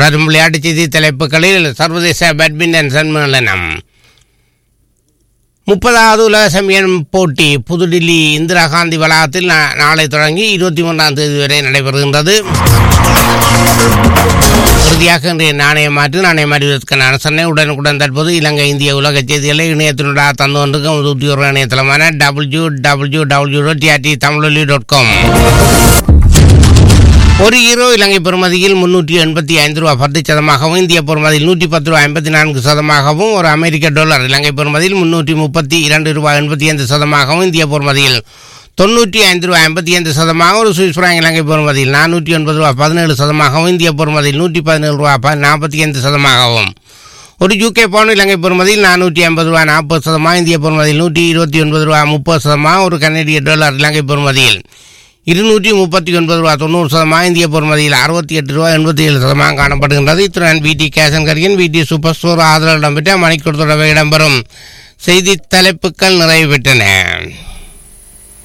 தொடரும் விளையாட்டுச் செய்தி தலைப்புகளில் சர்வதேச பேட்மிண்டன் சம்மேளனம் முப்பதாவது உலக சம்பியன் போட்டி புதுடில்லி இந்திரா காந்தி வளாகத்தில் நா- நாளை தொடங்கி இருபத்தி மூன்றாம் தேதி வரை நடைபெறுகின்றது இறுதியாக இன்றைய நாணய மாற்று நாணய மாற்றுவதற்கான அரசனை உடனுக்குடன் தற்போது இலங்கை இந்திய உலக செய்திகளை இணையத்தினுடைய தந்து கொண்டிருக்கும் உத்தியோக இணையதளமான W W W dot TRT Tamiloli dot com ஒரு ஹீரோ இலங்கை பெறுமதியில் முன்னூற்றி எண்பத்தி ஐந்து ரூபா பத்து சதமாகவும் இந்திய பெறுமதியில் நூற்றி பத்து ரூபா ஐம்பத்தி நான்கு சதமாகவும் ஒரு அமெரிக்க டாலர் இலங்கை பெறுமதியில் முன்னூற்றி முப்பத்தி இரண்டு ரூபாய் எண்பத்தி ஐந்து சதமாகவும் இந்திய பெறுமதியில் தொண்ணூற்றி ஐந்து ரூபாய் ஐம்பத்தி ஐந்து சதமாக ஒரு சுவிஸ் பிராங்க் இலங்கை பெறுமதியில் நானூற்றி ஒன்பது ரூபா பதினேழு சதமாகவும் இந்திய பெறுமதியில் நூற்றி பதினேழு ரூபா ப- நாற்பத்தி ஐந்து சதமாகவும் ஒரு யூகே பவுன் இலங்கை பெறுமதியில் நானூற்றி ஐம்பது ரூபா நாற்பது சதமாக இந்திய பெறுமதியில் நூற்றி இருபத்தி ஒன்பது ரூபா முப்பது சதமாக ஒரு கனடிய டாலர் இலங்கை பெறுமதியில் இருநூற்றி முப்பத்தி ஒன்பது ரூபா தொண்ணூறு சதமாக இந்திய பொறுமதியில் அறுபத்தி எட்டு ரூபா எண்பத்தி ஏழு சதமாக காணப்படுகின்றது இத்துடன் பிடி கேசன் கரியன் பிடி சூப்பர் ஸ்டோர் ஆதரவு இடம்பெற்ற மணிக்கூர் தொடர்பு இடம்பெறும் செய்தி தலைப்புகள் நிறைவு பெற்றன